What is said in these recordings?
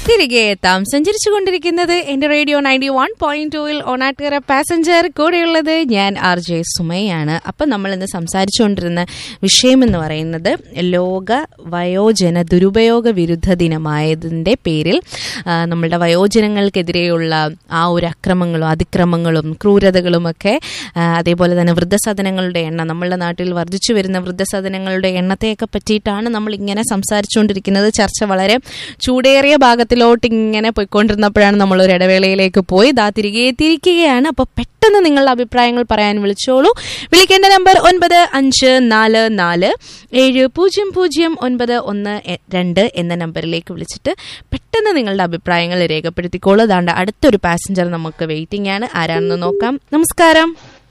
തിരികെ എത്താം സഞ്ചരിച്ചു കൊണ്ടിരിക്കുന്നത് എന്റെ റേഡിയോ നയൻറ്റി വൺ പോയിന്റ് ടൂവിൽ ഓണാട്ടുകര പാസഞ്ചർ കൂടെയുള്ളത് ഞാൻ ആർ ജെ സുമയാണ് അപ്പം നമ്മൾ ഇന്ന് സംസാരിച്ചുകൊണ്ടിരുന്ന വിഷയം എന്ന് പറയുന്നത് ലോക വയോജന ദുരുപയോഗ വിരുദ്ധ ദിനമായതിൻ്റെ പേരിൽ ആ, നമ്മളുടെ വയോജനങ്ങൾക്കെതിരെയുള്ള ആ ഒരു അക്രമങ്ങളും അതിക്രമങ്ങളും ക്രൂരതകളുമൊക്കെ ആ, അതേപോലെ തന്നെ വൃദ്ധസദനങ്ങളുടെ എണ്ണം നമ്മളുടെ നാട്ടിൽ വർദ്ധിച്ചു വരുന്ന വൃദ്ധസദനങ്ങളുടെ എണ്ണത്തെയൊക്കെ പറ്റിയിട്ടാണ് നമ്മൾ ഇങ്ങനെ സംസാരിച്ചുകൊണ്ടിരിക്കുന്നത് ചർച്ച വളരെ ചൂടേറിയ ഭാഗത്തിലോട്ട് ഇങ്ങനെ പോയിക്കൊണ്ടിരുന്നപ്പോഴാണ് നമ്മൾ ഒരു ഇടവേളയിലേക്ക് പോയി ദാ തിരികെ എത്തിയിരിക്കുകയാണ് അപ്പോൾ പെട്ടെന്ന് നിങ്ങളുടെ അഭിപ്രായങ്ങൾ പറയാൻ വിളിച്ചോളൂ വിളിക്കേണ്ട നമ്പർ ഒൻപത് അഞ്ച് നാല് നാല് ഏഴ് പൂജ്യം പൂജ്യം ഒൻപത് ഒന്ന് എ- രണ്ട് എന്ന നമ്പറിലേക്ക് വിളിച്ചിട്ട് പെട്ടെന്ന് നിങ്ങളുടെ അഭിപ്രായങ്ങൾ രേഖപ്പെടുത്തിക്കോളൂ അതാണ്ട് അടുത്തൊരു പാസഞ്ചർ നമുക്ക് വെയിറ്റിംഗ് ആണ് ആരാണെന്ന് നോക്കാം നമസ്കാരം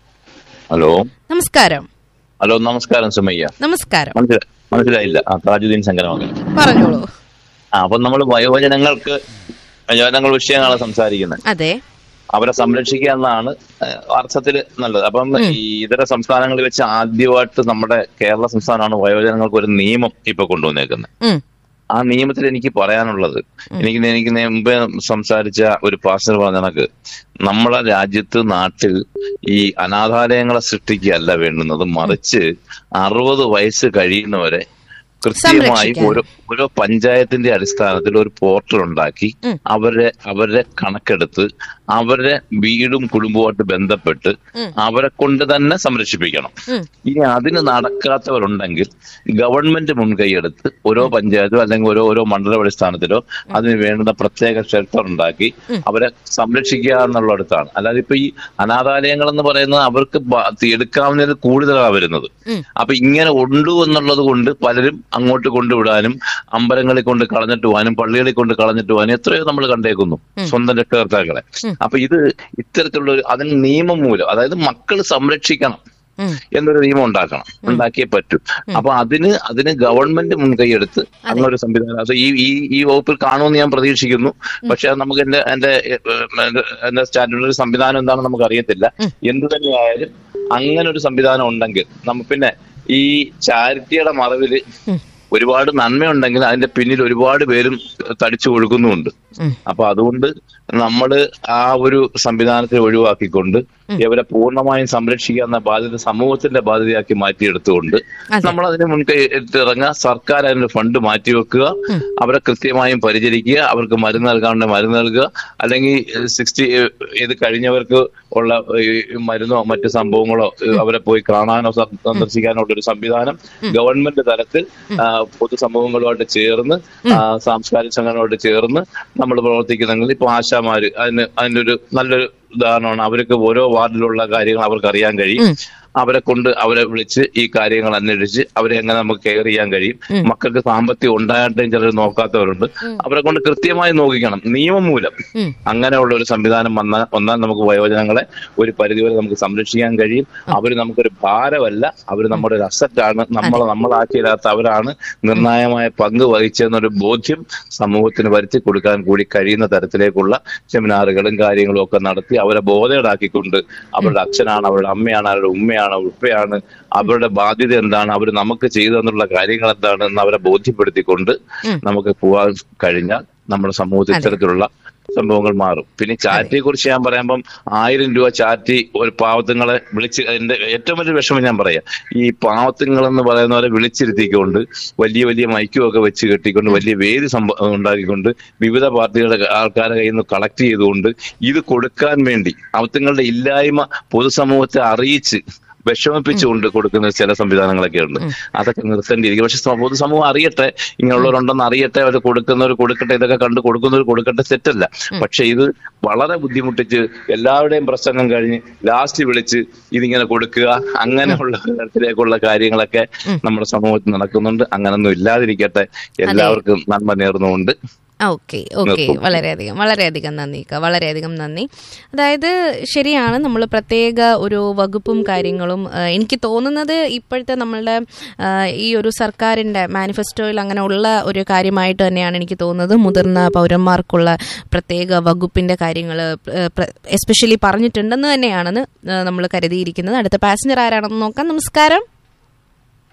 ഹലോ നമസ്കാരം ഹലോ നമസ്കാരം സുമയ്യ നമസ്കാരം മനസ്സിലായി മനസ്സിലായില്ല ആ താജുദ്ദീൻ ശങ്കരമാണ് പറഞ്ഞോളൂ ആ അപ്പൊ നമ്മൾ വയോജനങ്ങൾക്ക് വയോജനങ്ങൾ വിഷയങ്ങളാണ് സംസാരിക്കുന്നത് അതെ അവരെ സംരക്ഷിക്കുക എന്നതാണ് ഏഹ്, അർത്ഥത്തിൽ നല്ലത് അപ്പം ഈ ഇതര സംസ്ഥാനങ്ങളിൽ വെച്ച് ആദ്യമായിട്ട് നമ്മുടെ കേരള സംസ്ഥാനമാണ് വയോജനങ്ങൾക്ക് ഒരു നിയമം ഇപ്പൊ കൊണ്ടുവന്നേക്കുന്നത് ഉം, ആ നിയമത്തിൽ എനിക്ക് പറയാനുള്ളത് എനിക്ക് എനിക്ക് മുമ്പേ സംസാരിച്ച ഒരു പാസ്റ്റർ പറഞ്ഞ കണക്ക് നമ്മളെ രാജ്യത്ത് നാട്ടിൽ ഈ അനാഥാലയങ്ങളെ സൃഷ്ടിക്കുകയല്ല വേണ്ടുന്നത് മറിച്ച് അറുപത് വയസ്സ് കഴിയുന്നവരെ കൃത്യമായി സംരക്ഷിക്കാൻ. ഓരോ ഓരോ പഞ്ചായത്തിന്റെ അടിസ്ഥാനത്തിൽ ഒരു പോർട്ടൽ ഉണ്ടാക്കി ഉം. അവരെ അവരുടെ കണക്കെടുത്ത് അവരുടെ വീടും കുടുംബവുമായിട്ട് ബന്ധപ്പെട്ട് ഉം. അവരെ കൊണ്ട് തന്നെ സംരക്ഷിപ്പിക്കണം ഉം. ഇനി അതിന് നടക്കാത്തവരുണ്ടെങ്കിൽ ഗവൺമെന്റ് മുൻകൈയെടുത്ത് ഓരോ പഞ്ചായത്തോ അല്ലെങ്കിൽ ഓരോ ഓരോ മണ്ഡല അടിസ്ഥാനത്തിലോ അതിന് വേണ്ടുന്ന പ്രത്യേക ഷെൽട്ടർ ഉണ്ടാക്കി അവരെ സംരക്ഷിക്കുക എന്നുള്ളിടത്താണ് അല്ലാതെ ഇപ്പൊ ഈ അനാഥാലയങ്ങൾ എന്ന് പറയുന്നത് അവർക്ക് ബ- എടുക്കാവുന്നതിൽ കൂടുതലാണ് വരുന്നത് ഉം. അപ്പൊ ഇങ്ങനെ ഉണ്ട് എന്നുള്ളത് കൊണ്ട് പലരും അങ്ങോട്ട് കൊണ്ടുവിടാനും അമ്പലങ്ങളിൽ കൊണ്ട് കളഞ്ഞിട്ട് പോകാനും പള്ളികളിൽ കൊണ്ട് കളഞ്ഞിട്ട് പോകാനും എത്രയോ നമ്മൾ കണ്ടേക്കുന്നു സ്വന്തം രക്ഷകർത്താക്കളെ അപ്പൊ ഇത് ഇത്തരത്തിലുള്ള ഒരു അതിന് നിയമം മൂലം അതായത് മക്കൾ സംരക്ഷിക്കണം ഉം. എന്നൊരു നിയമം ഉണ്ടാക്കണം ഉണ്ടാക്കിയേ പറ്റൂ അപ്പൊ അതിന് അതിന് ഗവൺമെന്റ് മുൻകൈയെടുത്ത് അങ്ങനൊരു സംവിധാനം അത് ഈ ഈ ഈ വകുപ്പിൽ കാണുമെന്ന് ഞാൻ പ്രതീക്ഷിക്കുന്നു പക്ഷെ അത് നമുക്ക് എന്റെ എന്റെ എന്റെ എന്റെ സ്റ്റാറ്റ്യൂട്ടറി സംവിധാനം എന്താണെന്ന് നമുക്ക് അറിയത്തില്ല എന്ത് തന്നെയായാലും അങ്ങനെ ഒരു സംവിധാനം ഉണ്ടെങ്കിൽ നമുക്ക് പിന്നെ ഈ ചാരിറ്റിയുടെ മറവില് ഒരുപാട് നന്മയുണ്ടെങ്കിൽ അതിന്റെ പിന്നിൽ ഒരുപാട് പേരും തടിച്ചു കൊടുക്കുന്നുമുണ്ട് ഉം. അപ്പൊ അതുകൊണ്ട് നമ്മള് ആ ഒരു സംവിധാനത്തെ ഒഴിവാക്കിക്കൊണ്ട് ഇവരെ പൂർണ്ണമായും സംരക്ഷിക്കുക എന്ന ബാധ്യത സമൂഹത്തിന്റെ ബാധ്യതയാക്കി മാറ്റിയെടുത്തുകൊണ്ട് അതെ. നമ്മൾ അതിന് മുൻകൈ ഇറങ്ങുക സർക്കാർ അതിന് ഫണ്ട് മാറ്റിവെക്കുക അവരെ കൃത്യമായും പരിചരിക്കുക അവർക്ക് മരുന്ന് നൽകാണ്ട് മരുന്ന് നൽകുക അല്ലെങ്കിൽ സിക്സ്റ്റി ഇത് കഴിഞ്ഞവർക്ക് ഉള്ള ഈ മരുന്നോ മറ്റു സംഭവങ്ങളോ ഏഹ് അവരെ പോയി കാണാനോ സ- സന്ദർശിക്കാനോ ഉള്ള ഒരു സംവിധാനം ഗവൺമെന്റ് തലത്തിൽ ആ, പൊതുസമൂഹങ്ങളുമായിട്ട് ചേർന്ന് ആ, സാംസ്കാരിക സംഘടനയോട് ചേർന്ന് നമ്മൾ പ്രവർത്തിക്കുന്നെങ്കിൽ ഇപ്പൊ ആശാമാര് അതിന് അതിന്റെ ഒരു നല്ലൊരു ഉദാഹരണമാണ് അവർക്ക് ഓരോ വാർഡിലുള്ള കാര്യങ്ങൾ അവർക്ക് അറിയാൻ കഴിയും അവരെ കൊണ്ട് അവരെ വിളിച്ച് ഈ കാര്യങ്ങൾ അന്വേഷിച്ച് അവരെ എങ്ങനെ നമുക്ക് കെയർ ചെയ്യാൻ കഴിയും മക്കൾക്ക് സാമ്പത്തികം ഉണ്ടായിട്ടും ചിലർ നോക്കാത്തവരുണ്ട് അവരെ കൊണ്ട് കൃത്യമായി നോക്കിക്കണം നിയമം മൂലം ഉം. അങ്ങനെയുള്ള ഒരു സംവിധാനം വന്നാൽ വന്നാൽ നമുക്ക് വയോജനങ്ങളെ ഒരു പരിധിവരെ നമുക്ക് സംരക്ഷിക്കാൻ കഴിയും അവർ നമുക്കൊരു ഭാരമല്ല അവർ നമ്മുടെ ഒരു അസറ്റാണ് നമ്മളെ നമ്മളാക്കിയില്ലാത്ത അവരാണ് നിർണായകമായ പങ്ക് വഹിച്ചെന്നൊരു ബോധ്യം സമൂഹത്തിന് വരുത്തി കൊടുക്കാൻ കൂടി കഴിയുന്ന തരത്തിലേക്കുള്ള സെമിനാറുകളും കാര്യങ്ങളും ഒക്കെ നടത്തി അവരെ ബോധേടാക്കിക്കൊണ്ട് അവരുടെ അച്ഛനാണ് അവരുടെ അമ്മയാണ് അവരുടെ ഉമ്മയാണ് ഉപ്പയാണ് അവരുടെ ബാധ്യത എന്താണ് അവർ നമുക്ക് ചെയ്തെന്നുള്ള കാര്യങ്ങൾ എന്താണ് എന്ന് അവരെ ബോധ്യപ്പെടുത്തിക്കൊണ്ട് നമുക്ക് പോകാൻ കഴിഞ്ഞാൽ നമ്മുടെ സമൂഹത്തിൽ ഇത്തരത്തിലുള്ള സംഭവങ്ങൾ മാറും പിന്നെ ചാറ്റിയെ കുറിച്ച് ഞാൻ പറയുമ്പം ആയിരം രൂപ ചാറ്റി ഒരു പാവത്തുങ്ങളെ വിളിച്ച് എന്റെ ഏറ്റവും വലിയ വിഷമം ഞാൻ പറയാം ഈ പാവത്തുങ്ങൾ എന്ന് പറയുന്നവരെ വിളിച്ചിരുത്തിക്കൊണ്ട് വലിയ വലിയ മൈക്കുമൊക്കെ വെച്ച് കെട്ടിക്കൊണ്ട് വലിയ വേദി സംഭ ഉണ്ടാക്കിക്കൊണ്ട് വിവിധ പാർട്ടികളുടെ ആൾക്കാരെ കയ്യിൽ നിന്ന് കളക്ട് ചെയ്തുകൊണ്ട് ഇത് കൊടുക്കാൻ വേണ്ടി പാവത്തുങ്ങളുടെ ഇല്ലായ്മ പൊതുസമൂഹത്തെ അറിയിച്ച് വിഷമിപ്പിച്ചുകൊണ്ട് കൊടുക്കുന്ന ചില സംവിധാനങ്ങളൊക്കെ ഉണ്ട് അതൊക്കെ നിർത്തേണ്ടിയിരിക്കും പക്ഷെ സ- പൊതുസമൂഹം അറിയട്ടെ ഇങ്ങനെയുള്ളവരുണ്ടെന്ന് അറിയട്ടെ അവർ കൊടുക്കുന്നവർ കൊടുക്കട്ടെ ഇതൊക്കെ കണ്ട് കൊടുക്കുന്നവർ കൊടുക്കട്ടെ തെറ്റല്ല പക്ഷെ ഇത് വളരെ ബുദ്ധിമുട്ടിച്ച് എല്ലാവരുടെയും പ്രസംഗം കഴിഞ്ഞ് ലാസ്റ്റ് വിളിച്ച് ഇതിങ്ങനെ കൊടുക്കുക അങ്ങനെയുള്ള തരത്തിലേക്കുള്ള കാര്യങ്ങളൊക്കെ നമ്മുടെ സമൂഹത്തിൽ നടക്കുന്നുണ്ട് അങ്ങനൊന്നും ഇല്ലാതിരിക്കട്ടെ എല്ലാവർക്കും നന്മ നേർന്നുകൊണ്ട് ഓക്കെ ഓക്കെ വളരെയധികം വളരെയധികം നന്ദി ഇക്ക വളരെയധികം നന്ദി അതായത് ശരിയാണ് നമ്മൾ പ്രത്യേക ഒരു വകുപ്പും കാര്യങ്ങളും ആ, എനിക്ക് തോന്നുന്നത് ഇപ്പോഴത്തെ നമ്മളുടെ ആ, ഈ ഒരു സർക്കാരിൻ്റെ മാനിഫെസ്റ്റോയിൽ അങ്ങനെ ഉള്ള ഒരു കാര്യമായിട്ട് തന്നെയാണ് എനിക്ക് തോന്നുന്നത് മുതിർന്ന പൗരന്മാർക്കുള്ള പ്രത്യേക വകുപ്പിൻ്റെ കാര്യങ്ങൾ എസ്പെഷ്യലി പറഞ്ഞിട്ടുണ്ടെന്ന് തന്നെയാണെന്ന് നമ്മൾ കരുതിയിരിക്കുന്നത് അടുത്ത പാസഞ്ചർ ആരാണെന്ന് നോക്കാം നമസ്കാരം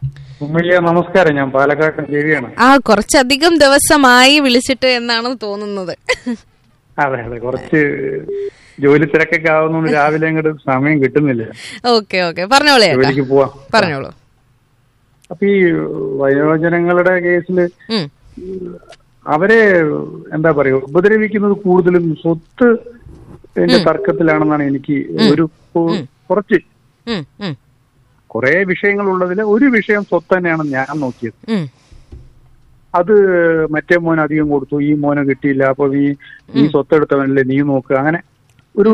ഉമ്മയ്യ നമസ്കാരം ഞാൻ പാലക്കാട് രവിയാണ് ആ കുറച്ചധികം ദിവസമായി വിളിച്ചിട്ട് എന്നാണ് തോന്നുന്നത് അതെ അതെ കുറച്ച് ജോലി തിരക്കൊക്കെ ആവുന്നതുകൊണ്ട് രാവിലെ അങ്ങോട്ട് സമയം കിട്ടുന്നില്ല ഓക്കെ ഓക്കെ പറഞ്ഞോളൂ ചേട്ടാ ജോലിക്ക് പോവാം പറഞ്ഞോളൂ അപ്പൊ ഈ വയോജനങ്ങളുടെ കേസില് ഉം, അവരെ എന്താ പറയാ ഉപദ്രവിക്കുന്നത് കൂടുതലും സ്വത്ത് ന്റെ തർക്കത്തിലാണെന്നാണ് എനിക്ക് ഒരു കു- കുറച്ച് ഉം, ഉം, കുറെ വിഷയങ്ങളുള്ളതിൽ ഒരു വിഷയം സ്വത്ത് തന്നെയാണ് ഞാൻ നോക്കിയത് ഉം, അത് മറ്റേ മോൻ അധികം കൊടുത്തു ഈ മോനെ കിട്ടിയില്ല അപ്പൊ നീ നീ സ്വത്തെടുത്തവനല്ലേ നീ നോക്കുക അങ്ങനെ ഒരു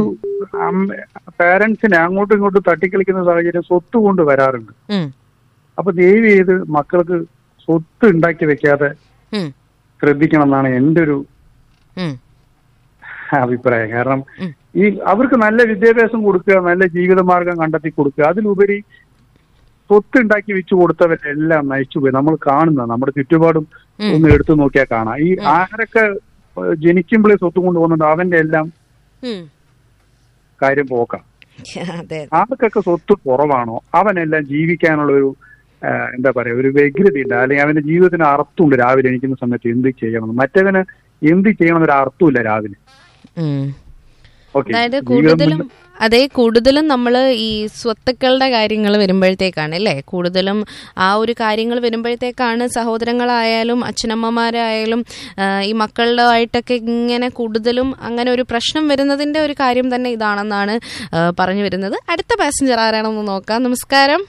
പേരൻസിനെ അങ്ങോട്ടും ഇങ്ങോട്ടും തട്ടിക്കളിക്കുന്ന സാഹചര്യം സ്വത്ത് കൊണ്ട് വരാറുണ്ട് ഉം, അപ്പൊ ദയവ് ചെയ്ത് മക്കൾക്ക് സ്വത്ത് ഉണ്ടാക്കി വെക്കാതെ ഉം, ശ്രദ്ധിക്കണം എന്നാണ് എന്റെ ഒരു ഉം, അഭിപ്രായം കാരണം ഉം. ഈ അവർക്ക് നല്ല വിദ്യാഭ്യാസം കൊടുക്കുക നല്ല ജീവിതമാർഗം കണ്ടെത്തി കൊടുക്കുക അതിലുപരി സ്വത്ത് ഉണ്ടാക്കി വെച്ചു കൊടുത്തവരെല്ലാം നയിച്ചുപോയി നമ്മൾ കാണുന്ന നമ്മുടെ ചുറ്റുപാടും ഉം. ഒന്ന് എടുത്തു നോക്കിയാൽ കാണാം ഈ ആരൊക്കെ ഏഹ്, ജനിക്കുമ്പോഴേ സ്വത്ത് കൊണ്ടുപോകുന്നുണ്ട് അവന്റെ എല്ലാം ഉം. കാര്യം പോക്കാം അതെ ആർക്കൊക്കെ സ്വത്ത് കുറവാണോ അവനെല്ലാം ജീവിക്കാനുള്ള ഒരു ആ, എന്താ പറയാ ഒരു വ്യഗ്രത ഉണ്ട് അല്ലെങ്കിൽ അവന്റെ ജീവിതത്തിന് അർത്ഥമുണ്ട് രാവിലെ എണീക്കുന്ന സമയത്ത് എന്ത് ചെയ്യണം മറ്റവന് എന്ത് ചെയ്യണം ഒരു അർത്ഥമില്ല രാവിലെ ഉം. ഓക്കെ അതായത് കൂടുതലും അതെ കൂടുതലും നമ്മൾ ഈ സ്വത്തുക്കളുടെ കാര്യങ്ങൾ വരുമ്പോഴത്തേക്കാണ് അല്ലേ കൂടുതലും ആ ഒരു കാര്യങ്ങൾ വരുമ്പോഴത്തേക്കാണ് സഹോദരങ്ങളായാലും അച്ഛനമ്മമാരായാലും ആ, ഈ മക്കളുടെ ആയിട്ടൊക്കെ ഇങ്ങനെ കൂടുതലും അങ്ങനെ ഒരു പ്രശ്നം വരുന്നതിന്റെ ഒരു കാര്യം തന്നെ ഇതാണെന്നാണ് ആ, പറഞ്ഞു വരുന്നത് അടുത്ത പാസഞ്ചർ ആരാണെന്ന് നോക്കാം നമസ്കാരം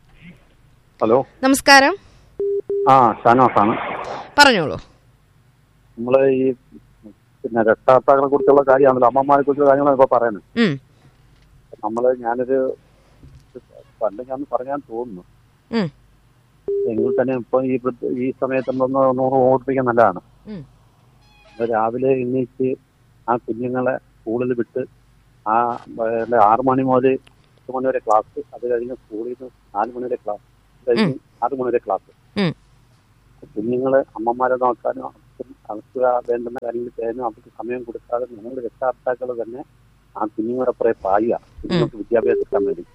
ഹലോ നമസ്കാരം ആ ഷാനവാസാണ് പറഞ്ഞോളൂ നമ്മള് ഈ പിന്നെ രക്ഷാകർത്താക്കളെ കുറിച്ചുള്ള കാര്യമാണല്ലോ അമ്മമാരെ കുറിച്ചുള്ള കാര്യങ്ങളാണ് ഇപ്പൊ പറയുന്നത് ഉം, നമ്മള് ഞാനൊരു പണ്ട് ഞാൻ പറയാൻ തോന്നുന്നു ഉം, എങ്കിൽ തന്നെ ഇപ്പൊ ഈ വൃദ്ധ- ഈ സമയത്ത് ഒന്ന് ഒന്ന് ഓർപ്പിക്കാൻ നല്ലതാണ് ഉം. ഇപ്പൊ രാവിലെ എണീറ്റ് ആ കുഞ്ഞുങ്ങളെ സ്കൂളിൽ വിട്ട് ആ പിന്നെ ആറ് മണി മുതൽ എട്ട് മണി വരെ ക്ലാസ് അത് കഴിഞ്ഞ് സ്കൂളിൽ നിന്ന് നാല് മണി വരെ ക്ലാസ് കഴിഞ്ഞ് ആറ് മണി വരെ ക്ലാസ് ഉം. കുഞ്ഞുങ്ങളെ അമ്മമാരെ നോക്കാനും അവർക്ക് വേണ്ടുന്ന കാര്യങ്ങൾ ചെയ്യാനും അവർക്ക് സമയം കൊടുക്കാതെ നമ്മൾ രക്ഷാകർത്താക്കൾ തന്നെ ആ കുഞ്ഞുങ്ങളുടെ പുറകെ പായുക കുഞ്ഞുങ്ങൾക്ക് വിദ്യാഭ്യാസം കിട്ടാൻ വേണ്ടി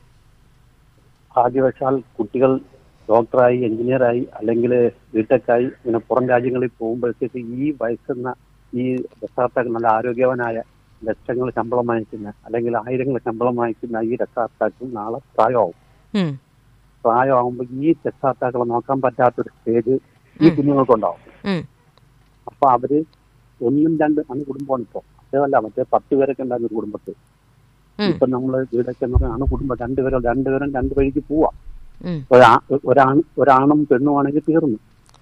ഭാഗ്യവശാൽ കുട്ടികൾ ഡോക്ടറായി എഞ്ചിനീയറായി അല്ലെങ്കിൽ ബിടെക്കായി ഇങ്ങനെ പുറം രാജ്യങ്ങളിൽ പോകുമ്പോഴത്തേക്ക് ഈ വയസ്സുന്ന ഈ രക്ഷാകർത്താക്കൾ നല്ല ആരോഗ്യവാനായ ലക്ഷങ്ങൾ ശമ്പളം വാങ്ങിക്കുന്ന അല്ലെങ്കിൽ ആയിരങ്ങൾ ശമ്പളം വാങ്ങിക്കുന്ന ഈ രക്ഷാകർത്താക്കൾ നാളെ പ്രായമാവും ഉം, പ്രായമാകുമ്പോൾ ഈ രക്ഷാകർത്താക്കളെ നോക്കാൻ പറ്റാത്തൊരു സ്റ്റേജ് ഈ കുഞ്ഞുങ്ങൾക്കുണ്ടാവും ഉം, അപ്പൊ അവര് ഒന്നും രണ്ട് ആണ് കുടുംബമാണ് ഇപ്പൊ അതല്ല മറ്റേ പത്ത് പേരൊക്കെ ഉണ്ടായിരുന്ന ഒരു കുടുംബത്തിൽ ഉം. ഇപ്പൊ നമ്മള് വീടൊക്കെ എന്ന് പറഞ്ഞാൽ ആണ് കുടുംബം രണ്ടുപേരും രണ്ടുപേരും രണ്ട് വഴിക്ക് പോവാ ഉം, ഒരാ- ഒരാൺ ഒരാണും പെണ്ണും ആണെങ്കിൽ തീർന്നു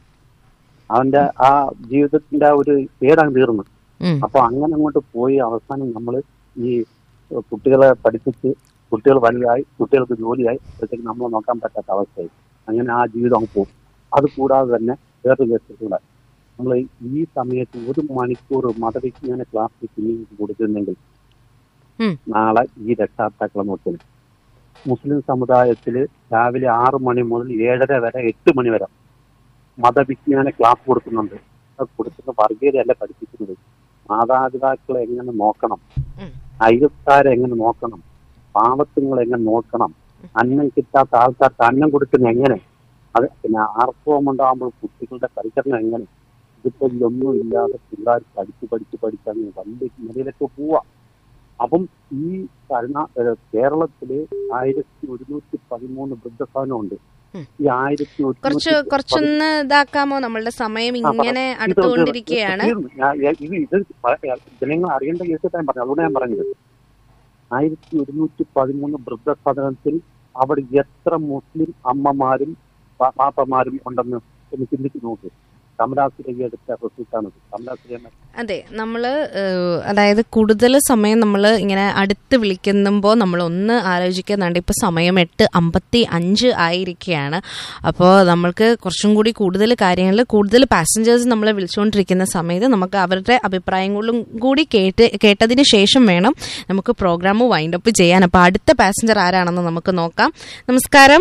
അവന്റെ ആ ജീവിതത്തിന്റെ ആ ഒരു പേടാണ് തീർന്നു ഉം, അപ്പൊ അങ്ങനെ അങ്ങോട്ട് പോയി അവസാനം നമ്മൾ ഈ കുട്ടികളെ പഠിപ്പിച്ച് കുട്ടികൾ വലുതായി കുട്ടികൾക്ക് ജോലിയായി അപ്പോഴത്തേക്ക് നമ്മളെ നോക്കാൻ പറ്റാത്ത അവസ്ഥയായി അങ്ങനെ ആ ജീവിതം അങ്ങ് പോകും അത് കൂടാതെ തന്നെ വേറൊരു കേസ് കൂടെ നമ്മൾ ഈ സമയത്ത് ഒരു മണിക്കൂർ മതവിജ്ഞാന ക്ലാസ് കുഞ്ഞുങ്ങൾക്ക് കൊടുത്തിരുന്നെങ്കിൽ ഉം. നാളെ ഈ രക്ഷാകർത്താക്കളെ നോക്കിയത് മുസ്ലിം സമുദായത്തിൽ രാവിലെ ആറ് മണി മുതൽ ഏഴര വരെ എട്ട് മണി വരെ മതവിജ്ഞാന ക്ലാസ് കൊടുക്കുന്നുണ്ട് അത് കൊടുക്കുന്ന വർഗീയതയല്ല പഠിപ്പിക്കുന്നത് മാതാപിതാക്കളെ എങ്ങനെ നോക്കണം ഉം. അയൽക്കാരെ എങ്ങനെ നോക്കണം പാവത്തുങ്ങളെ എങ്ങനെ നോക്കണം അന്നം കിട്ടാത്ത ആൾക്കാർക്ക് അന്നം കൊടുക്കുന്ന എങ്ങനെ അത് പിന്നെ ആർത്തവം ഉണ്ടാകുമ്പോൾ കുട്ടികളുടെ പരിചരണം എങ്ങനെ ഇതിപ്പോ ഇതൊന്നും ഇല്ലാതെ പിള്ളേർ പഠിച്ച് പഠിച്ച് പഠിച്ചങ്ങ് വലിയ നിലയിലൊക്കെ പോവാ അപ്പം ഈ കരുണ ഏഹ് കേരളത്തില് ആയിരത്തി ഒരുന്നൂറ്റി പതിമൂന്ന് വൃദ്ധസദനമുണ്ട് ഉം. ഈ ആയിരത്തി കുറച്ച് ഒരുന്നൂറ്റി കുറച്ചൊന്ന് ഇതാക്കാമോ നമ്മളുടെ സമയം ആ, പറ. ഇങ്ങനെ ഇത് അടുത്തുകൊണ്ടിരിക്കുകയാണ് തീർന്നു. ഞാൻ- ഞാൻ- ഇത് ഇത് പ- ജനങ്ങൾ അറിയേണ്ട കേസ് ഞാൻ പറഞ്ഞു അതുകൊണ്ട് ഞാൻ പറഞ്ഞത് ആയിരത്തി ഒരുന്നൂറ്റി പതിമൂന്ന് വൃദ്ധസദനത്തിൽ അവിടെ എത്ര മുസ്ലിം അമ്മമാരും പാ- പാപ്പമാരും ഉണ്ടെന്ന് ഒന്ന് ചിന്തിച്ച് നോക്ക് കമലാസുരയ്യ എടുത്ത റിസൾട്ടാണ് കമലാസുരയ്യ അതെ നമ്മൾ അതായത് കൂടുതൽ സമയം നമ്മൾ ഇങ്ങനെ അടുത്ത് വിളിക്കുമ്പോൾ നമ്മൾ ഒന്ന് ആലോചിക്കുന്നുണ്ട് ഇപ്പോൾ സമയം എട്ട് അമ്പത്തി അഞ്ച് ആയിരിക്കുകയാണ് അപ്പോൾ നമ്മൾക്ക് കുറച്ചും കൂടി കൂടുതൽ കാര്യങ്ങൾ കൂടുതൽ പാസഞ്ചേഴ്സ് നമ്മൾ വിളിച്ചുകൊണ്ടിരിക്കുന്ന സമയത്ത് നമുക്ക് അവരുടെ അഭിപ്രായങ്ങളും കൂടി കേട്ട് കേട്ടതിന് ശേഷം വേണം നമുക്ക് പ്രോഗ്രാം വൈൻഡപ്പ് ചെയ്യാൻ അപ്പോൾ അടുത്ത പാസഞ്ചർ ആരാണെന്ന് നമുക്ക് നോക്കാം നമസ്കാരം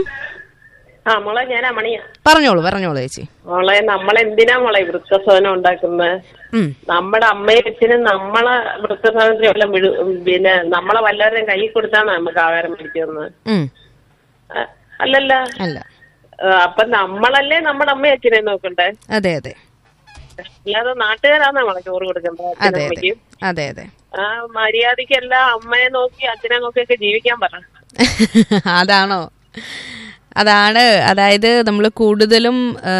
ആ മോളെ ഞാൻ അമണിയാ പറഞ്ഞോളൂ പറഞ്ഞോളൂ ചേച്ചി മോളെ നമ്മളെന്തിനാ മോളെ ഈ വൃദ്ധസദനം ഉണ്ടാക്കുന്നത് ഉം, നമ്മുടെ അമ്മയും അച്ഛനും നമ്മളെ വൃദ്ധസദനത്തിൽ വല്ലതും വിടു പിന്നെ നമ്മളെ വല്ലവരുടെയും കൈ കൊടുത്താണ് നമുക്ക് ആഹാരം മേടിക്കുന്നത് ഉം, ആ, അല്ലല്ല അല്ല ആ, അപ്പൊ നമ്മളല്ലേ നമ്മുടെ അമ്മയും അച്ഛനെ നോക്കണ്ടേ അതെ അതെ അല്ലാതെ നാട്ടുകാരാണ് നമ്മളെ ചോറ് കൊടുക്കേണ്ടത് അതെ അതെ അച്ഛനമ്മയ്ക്കും അതെ അതെ ആ മര്യാദക്കെല്ലാം അമ്മയെ നോക്കി അച്ഛനെ നോക്കിയൊക്കെ ജീവിക്കാൻ പറ അതാണോ അതാണ് അതായത് നമ്മൾ കൂടുതലും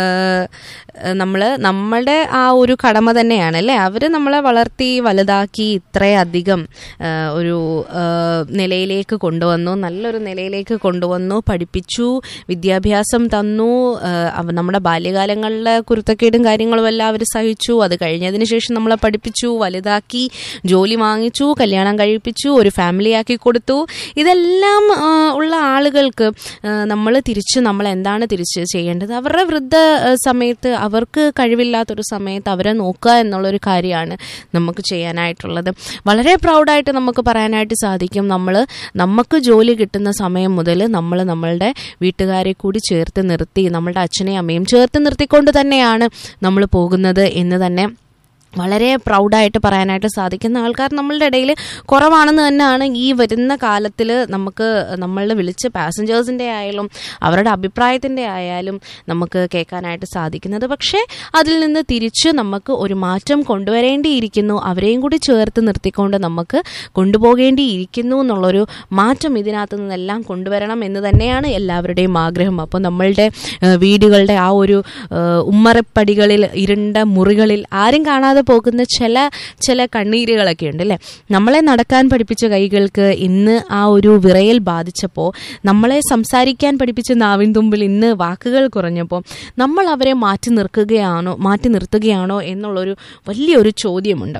നമ്മൾ നമ്മളുടെ ആ ഒരു കടമ തന്നെയാണ് അല്ലേ അവർ നമ്മളെ വളർത്തി വലുതാക്കി ഇത്രയധികം ആ, ഒരു ആ, നിലയിലേക്ക് കൊണ്ടുവന്നു നല്ലൊരു നിലയിലേക്ക് കൊണ്ടുവന്നു പഠിപ്പിച്ചു വിദ്യാഭ്യാസം തന്നു ആ, അവ നമ്മുടെ ബാല്യകാലങ്ങളിലെ കുരുത്തക്കേടും കാര്യങ്ങളും എല്ലാം അവർ സഹിച്ചു അത് കഴിഞ്ഞതിന് ശേഷം നമ്മളെ പഠിപ്പിച്ചു വലുതാക്കി ജോലി വാങ്ങിച്ചു കല്യാണം കഴിപ്പിച്ചു ഒരു ഫാമിലി ആക്കി കൊടുത്തു ഇതെല്ലാം ആ, ഉള്ള ആളുകൾക്ക് നമ്മൾ തിരിച്ച് നമ്മൾ എന്താണ് തിരിച്ച് ചെയ്യേണ്ടത് അവരുടെ വൃദ്ധ ആ, സമയത്ത് അവർക്ക് കഴിവില്ലാത്തൊരു സമയത്ത് അവരെ നോക്കുക എന്നുള്ളൊരു കാര്യമാണ് നമുക്ക് ചെയ്യാനായിട്ടുള്ളത് വളരെ പ്രൗഡായിട്ട് നമുക്ക് പറയാനായിട്ട് സാധിക്കും നമ്മൾ നമുക്ക് ജോലി കിട്ടുന്ന സമയം മുതൽ നമ്മൾ നമ്മളുടെ വീട്ടുകാരെ കൂടി ചേർത്ത് നിർത്തി നമ്മളുടെ അച്ഛനെയും അമ്മയും ചേർത്ത് നിർത്തിക്കൊണ്ട് തന്നെയാണ് നമ്മൾ പോകുന്നത് എന്ന് തന്നെ വളരെ പ്രൗഡായിട്ട് പറയാനായിട്ട് സാധിക്കുന്ന ആൾക്കാർ നമ്മളുടെ ഇടയിൽ കുറവാണെന്ന് തന്നെയാണ് ഈ വരുന്ന കാലത്തിൽ നമുക്ക് നമ്മളുടെ വിളിച്ച പാസഞ്ചേഴ്സിൻ്റെ ആയാലും അവരുടെ അഭിപ്രായത്തിൻ്റെ ആയാലും നമുക്ക് കേൾക്കാനായിട്ട് സാധിക്കുന്നത് പക്ഷേ അതിൽ നിന്ന് തിരിച്ച് നമുക്ക് ഒരു മാറ്റം കൊണ്ടുവരേണ്ടിയിരിക്കുന്നു അവരെയും കൂടി ചേർത്ത് നിർത്തിക്കൊണ്ട് നമുക്ക് കൊണ്ടുപോകേണ്ടിയിരിക്കുന്നു എന്നുള്ളൊരു മാറ്റം ഇതിനകത്ത് നിന്നെല്ലാം കൊണ്ടുവരണം എന്ന് തന്നെയാണ് എല്ലാവരുടെയും ആഗ്രഹം അപ്പോൾ നമ്മളുടെ ഏഹ്, വീടുകളുടെ ആ ഒരു ഏഹ്, ഉമ്മറപ്പടികളിൽ ഇരുണ്ട മുറികളിൽ ആരും കാണാതെ പോകുന്ന ചില ചില കണ്ണീരുകളൊക്കെ ഉണ്ട് അല്ലേ നമ്മളെ നടക്കാൻ പഠിപ്പിച്ച കൈകൾക്ക് ഇന്ന് ആ ഒരു വിറയൽ ബാധിച്ചപ്പോൾ നമ്മളെ സംസാരിക്കാൻ പഠിപ്പിച്ച നാവിൻ തുമ്പിൽ ഇന്ന് വാക്കുകൾ കുറഞ്ഞപ്പോൾ നമ്മൾ അവരെ മാറ്റി നിർക്കുകയാണോ മാറ്റി നിർത്തുകയാണോ എന്നുള്ളൊരു വലിയൊരു ചോദ്യമുണ്ട്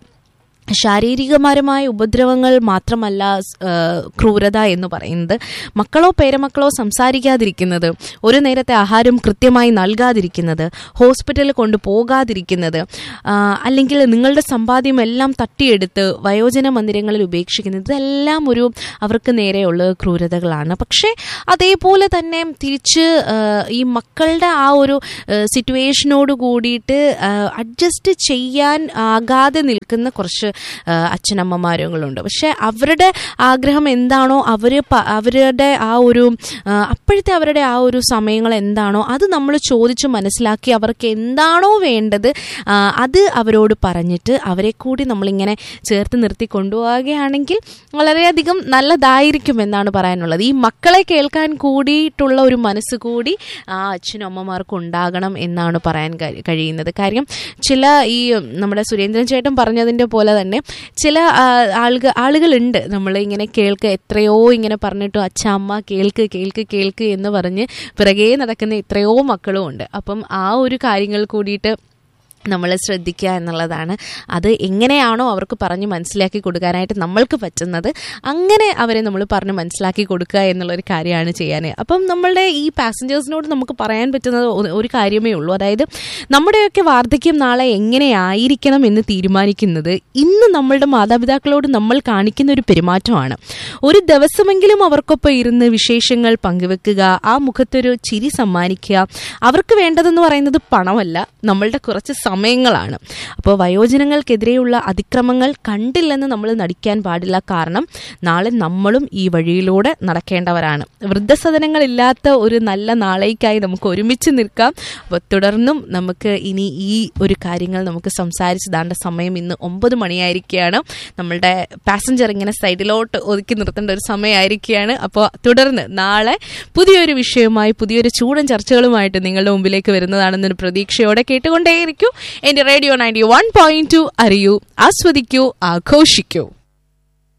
ശാരീരികപരമായ ഉപദ്രവങ്ങൾ മാത്രമല്ല ആ, ക്രൂരത എന്ന് പറയുന്നത് മക്കളോ പേരമക്കളോ സംസാരിക്കാതിരിക്കുന്നത് ഒരു നേരത്തെ ആഹാരം കൃത്യമായി നൽകാതിരിക്കുന്നത് ഹോസ്പിറ്റലിൽ കൊണ്ട് പോകാതിരിക്കുന്നത് ആ, അല്ലെങ്കിൽ നിങ്ങളുടെ സമ്പാദ്യം എല്ലാം തട്ടിയെടുത്ത് വയോജന മന്ദിരങ്ങളിൽ ഉപേക്ഷിക്കുന്നത് ഇതെല്ലാം ഒരു അവർക്ക് നേരെയുള്ള ക്രൂരതകളാണ് പക്ഷേ അതേപോലെ തന്നെ തിരിച്ച് ആ, ഈ മക്കളുടെ ആ ഒരു സിറ്റുവേഷനോട് കൂടിയിട്ട് അഡ്ജസ്റ്റ് ചെയ്യാൻ ആകാതെ നിൽക്കുന്ന കുറച്ച് ആ, അച്ഛനമ്മമാരുകളുണ്ട് പക്ഷെ അവരുടെ ആഗ്രഹം എന്താണോ അവർ അവരുടെ ആ ഒരു ആ, അപ്പോഴത്തെ അവരുടെ ആ ഒരു സമയങ്ങൾ എന്താണോ അത് നമ്മൾ ചോദിച്ച് മനസ്സിലാക്കി അവർക്ക് എന്താണോ വേണ്ടത് ആ, അത് അവരോട് പറഞ്ഞിട്ട് അവരെ കൂടി നമ്മളിങ്ങനെ ചേർത്ത് നിർത്തി കൊണ്ടുപോവുകയാണെങ്കിൽ വളരെയധികം നല്ലതായിരിക്കും എന്നാണ് പറയാനുള്ളത് ഈ മക്കളെ കേൾക്കാൻ കൂടിയിട്ടുള്ള ഒരു മനസ്സ് കൂടി ആ അച്ഛനും അമ്മമാർക്കും ഉണ്ടാകണം എന്നാണ് പറയാൻ കഴി- കഴിയുന്നത് കാര്യം ചില ഈ നമ്മുടെ സുരേന്ദ്രൻ ചേട്ടൻ പറഞ്ഞതിൻ്റെ പോലെ തന്നെ ചില ആളുകൾ ആളുകളുണ്ട് നമ്മൾ ഇങ്ങനെ കേൾക്ക് എത്രയോ ഇങ്ങനെ പറഞ്ഞിട്ടു അച്ഛ അമ്മ കേൾക്ക് കേൾക്ക് കേൾക്ക് എന്ന് പറഞ്ഞ് പിറകെ നടക്കുന്ന എത്രയോ മക്കളും ഉണ്ട് അപ്പം ആ ഒരു കാര്യങ്ങൾ കൂടിയിട്ട് നമ്മൾ ശ്രദ്ധിക്കുക എന്നുള്ളതാണ് അത് എങ്ങനെയാണോ അവർക്ക് പറഞ്ഞ് മനസ്സിലാക്കി കൊടുക്കാനായിട്ട് നമ്മൾക്ക് പറ്റുന്നത് അങ്ങനെ അവരെ നമ്മൾ പറഞ്ഞ് മനസ്സിലാക്കി കൊടുക്കുക എന്നുള്ളൊരു കാര്യമാണ് ചെയ്യാൻ അപ്പം നമ്മളുടെ ഈ പാസഞ്ചേഴ്സിനോട് നമുക്ക് പറയാൻ പറ്റുന്നത് ഒ- ഒരു കാര്യമേ ഉള്ളൂ അതായത് നമ്മുടെയൊക്കെ വാർദ്ധക്യം നാളെ എങ്ങനെയായിരിക്കണം എന്ന് തീരുമാനിക്കുന്നത് ഇന്ന് നമ്മളുടെ മാതാപിതാക്കളോട് നമ്മൾ കാണിക്കുന്ന ഒരു പെരുമാറ്റമാണ് ഒരു ദിവസമെങ്കിലും അവർക്കൊപ്പം ഇരുന്ന് വിശേഷങ്ങൾ പങ്കുവെക്കുക ആ മുഖത്തൊരു ചിരി സമ്മാനിക്കുക അവർക്ക് വേണ്ടതെന്ന് പറയുന്നത് പണമല്ല നമ്മളുടെ കുറച്ച് സമയങ്ങളാണ് അപ്പോൾ വയോജനങ്ങൾക്കെതിരെയുള്ള അതിക്രമങ്ങൾ കണ്ടില്ലെന്ന് നമ്മൾ നടിക്കാൻ പാടില്ല കാരണം നാളെ നമ്മളും ഈ വഴിയിലൂടെ നടക്കേണ്ടവരാണ് വൃദ്ധസദനങ്ങളില്ലാത്ത ഒരു നല്ല നാളേക്കായി നമുക്ക് ഒരുമിച്ച് നിൽക്കാം അപ്പോൾ തുടർന്നും നമുക്ക് ഇനി ഈ ഒരു കാര്യങ്ങൾ നമുക്ക് സംസാരിച്ച് ദാണ്ട സമയം ഇന്ന് ഒമ്പത് മണിയായിരിക്കുകയാണ് നമ്മളുടെ പാസഞ്ചർ ഇങ്ങനെ സൈഡിലോട്ട് ഒതുക്കി നിർത്തേണ്ട ഒരു സമയമായിരിക്കുകയാണ് അപ്പോൾ തുടർന്ന് നാളെ പുതിയൊരു വിഷയവുമായി പുതിയൊരു ചൂടൻ ചർച്ചകളുമായിട്ട് നിങ്ങളുടെ മുമ്പിലേക്ക് വരുന്നതാണെന്നൊരു പ്രതീക്ഷയോടെ കേട്ടുകൊണ്ടേയിരിക്കൂ എൻ്റെ radio ninety one point two അറിയൂ ആസ്വദിക്കൂ ആഘോഷിക്കൂ